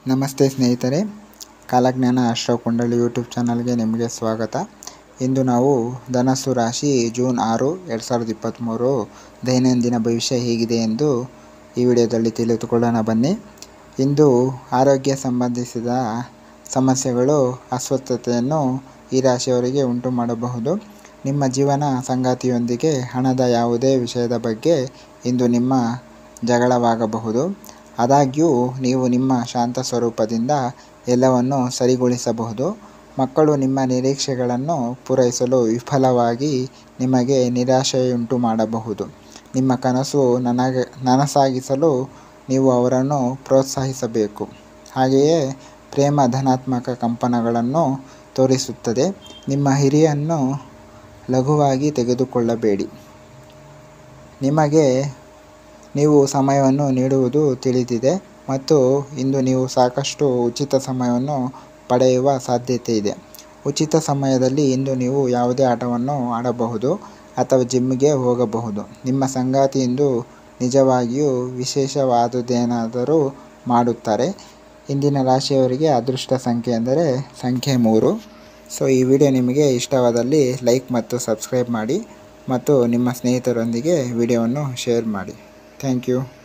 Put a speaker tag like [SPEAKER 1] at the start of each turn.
[SPEAKER 1] ನಮಸ್ತೆ ಸ್ನೇಹಿತರೆ ಕಾಲಜ್ಞಾನ ಅಶ್ರವ್ ಕುಂಡಳಿ ಯೂಟ್ಯೂಬ್ ಚಾನಲ್ಗೆ ನಿಮಗೆ ಸ್ವಾಗತ ಇಂದು ನಾವು ಧನಸ್ಸು ರಾಶಿ ಜೂನ್ ಆರು ಎರಡು ಸಾವಿರದ ಇಪ್ಪತ್ತ್ಮೂರು ದೈನಂದಿನ ಭವಿಷ್ಯ ಹೇಗಿದೆ ಎಂದು ಈ ವಿಡಿಯೋದಲ್ಲಿ ತಿಳಿದುಕೊಳ್ಳೋಣ ಬನ್ನಿ ಇಂದು ಆರೋಗ್ಯ ಸಂಬಂಧಿಸಿದ ಸಮಸ್ಯೆಗಳು ಅಸ್ವಸ್ಥತೆಯನ್ನು ಈ ರಾಶಿಯವರಿಗೆ ಉಂಟು ಮಾಡಬಹುದು ನಿಮ್ಮ ಜೀವನ ಸಂಗಾತಿಯೊಂದಿಗೆ ಹಣದ ಯಾವುದೇ ವಿಷಯದ ಬಗ್ಗೆ ಇಂದು ನಿಮ್ಮ ಜಗಳವಾಗಬಹುದು ಆದಾಗ್ಯೂ ನೀವು ನಿಮ್ಮ ಶಾಂತ ಸ್ವರೂಪದಿಂದ ಎಲ್ಲವನ್ನು ಸರಿಗೊಳಿಸಬಹುದು ಮಕ್ಕಳು ನಿಮ್ಮ ನಿರೀಕ್ಷೆಗಳನ್ನು ಪೂರೈಸಲು ವಿಫಲವಾಗಿ ನಿಮಗೆ ನಿರಾಶೆಯುಂಟು ಮಾಡಬಹುದು ನಿಮ್ಮ ಕನಸು ನನಗೆ ನನಸಾಗಿಸಲು ನೀವು ಅವರನ್ನು ಪ್ರೋತ್ಸಾಹಿಸಬೇಕು ಹಾಗೆಯೇ ಪ್ರೇಮ ಧನಾತ್ಮಕ ಕಂಪನಗಳನ್ನು ತೋರಿಸುತ್ತದೆ ನಿಮ್ಮ ಹಿರಿಯನ್ನು ಲಘುವಾಗಿ ತೆಗೆದುಕೊಳ್ಳಬೇಡಿ ನಿಮಗೆ ನೀವು ಸಮಯವನ್ನು ನೀಡುವುದು ತಿಳಿದಿದೆ ಮತ್ತು ಇಂದು ನೀವು ಸಾಕಷ್ಟು ಉಚಿತ ಸಮಯವನ್ನು ಪಡೆಯುವ ಸಾಧ್ಯತೆ ಇದೆ ಉಚಿತ ಸಮಯದಲ್ಲಿ ಇಂದು ನೀವು ಯಾವುದೇ ಆಟವನ್ನು ಆಡಬಹುದು ಅಥವಾ ಜಿಮ್ಗೆ ಹೋಗಬಹುದು ನಿಮ್ಮ ಸಂಗಾತಿ ಇಂದು ನಿಜವಾಗಿಯೂ ವಿಶೇಷವಾದುದೇನಾದರೂ ಮಾಡುತ್ತಾರೆ ಇಂದಿನ ರಾಶಿಯವರಿಗೆ ಅದೃಷ್ಟ ಸಂಖ್ಯೆ ಎಂದರೆ ಸಂಖ್ಯೆ ಮೂರು ಸೊ ಈ ವಿಡಿಯೋ ನಿಮಗೆ ಇಷ್ಟವಾದಲ್ಲಿ ಲೈಕ್ ಮತ್ತು ಸಬ್ಸ್ಕ್ರೈಬ್ ಮಾಡಿ ಮತ್ತು ನಿಮ್ಮ ಸ್ನೇಹಿತರೊಂದಿಗೆ ವಿಡಿಯೋವನ್ನು ಶೇರ್ ಮಾಡಿ ಥ್ಯಾಂಕ್ ಯು